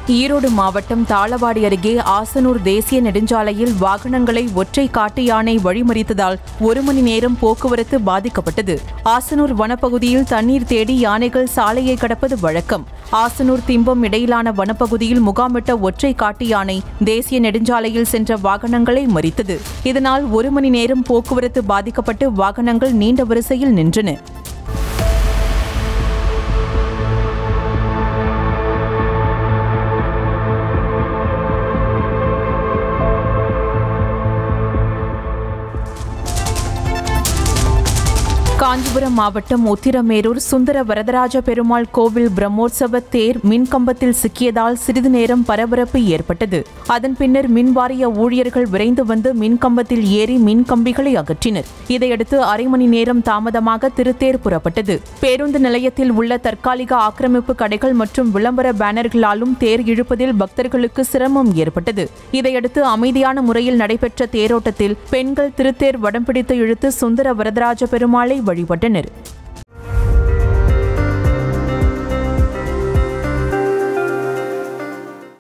ஈரோடு மாவட்டம் தாளவாடி அருகே ஆசனூர் தேசிய நெடுஞ்சாலையில் வாகனங்களை ஒற்றை காட்டு யானை வழிமறித்ததால் ஒரு மணி நேரம் போக்குவரத்து பாதிக்கப்பட்டது ஆசனூர் வனப்பகுதியில் தண்ணீர் தேடி யானைகள் சாலையை கடப்பது வழக்கம் ஆசனூர் திம்பம் இடையிலான வனப்பகுதியில் முகாமிட்ட ஒற்றை காட்டு யானை தேசிய நெடுஞ்சாலையில் சென்ற வாகனங்களை மறித்தது இதனால் ஒரு மணி நேரம் போக்குவரத்து பாதிக்கப்பட்டு வாகனங்கள் நீண்ட வரிசையில் நின்றன காஞ்சிபுரம் மாவட்டம் உத்திரமேரூர் சுந்தர வரதராஜ பெருமாள் கோவில் பிரம்மோற்சவ தேர் மின்கம்பத்தில் சிக்கியதால் சிறிது நேரம் பரபரப்பு ஏற்பட்டது அதன் பின்னர் மின்வாரிய ஊழியர்கள் விரைந்து வந்து மின்கம்பத்தில் ஏறி மின்கம்பிகளை அகற்றினர் இதையடுத்து அரை மணி நேரம் தாமதமாக திருத்தேர் புறப்பட்டது பேருந்து நிலையத்தில் உள்ள தற்காலிக ஆக்கிரமிப்பு கடைகள் மற்றும் விளம்பர பேனர்களாலும் தேர் இழுப்பதில் பக்தர்களுக்கு சிரமம் ஏற்பட்டது இதையடுத்து அமைதியான முறையில் நடைபெற்ற தேரோட்டத்தில் பெண்கள் திருத்தேர் வடம் பிடித்து இழுத்து சுந்தர வரதராஜ பெருமாளை வழிபட்டனர்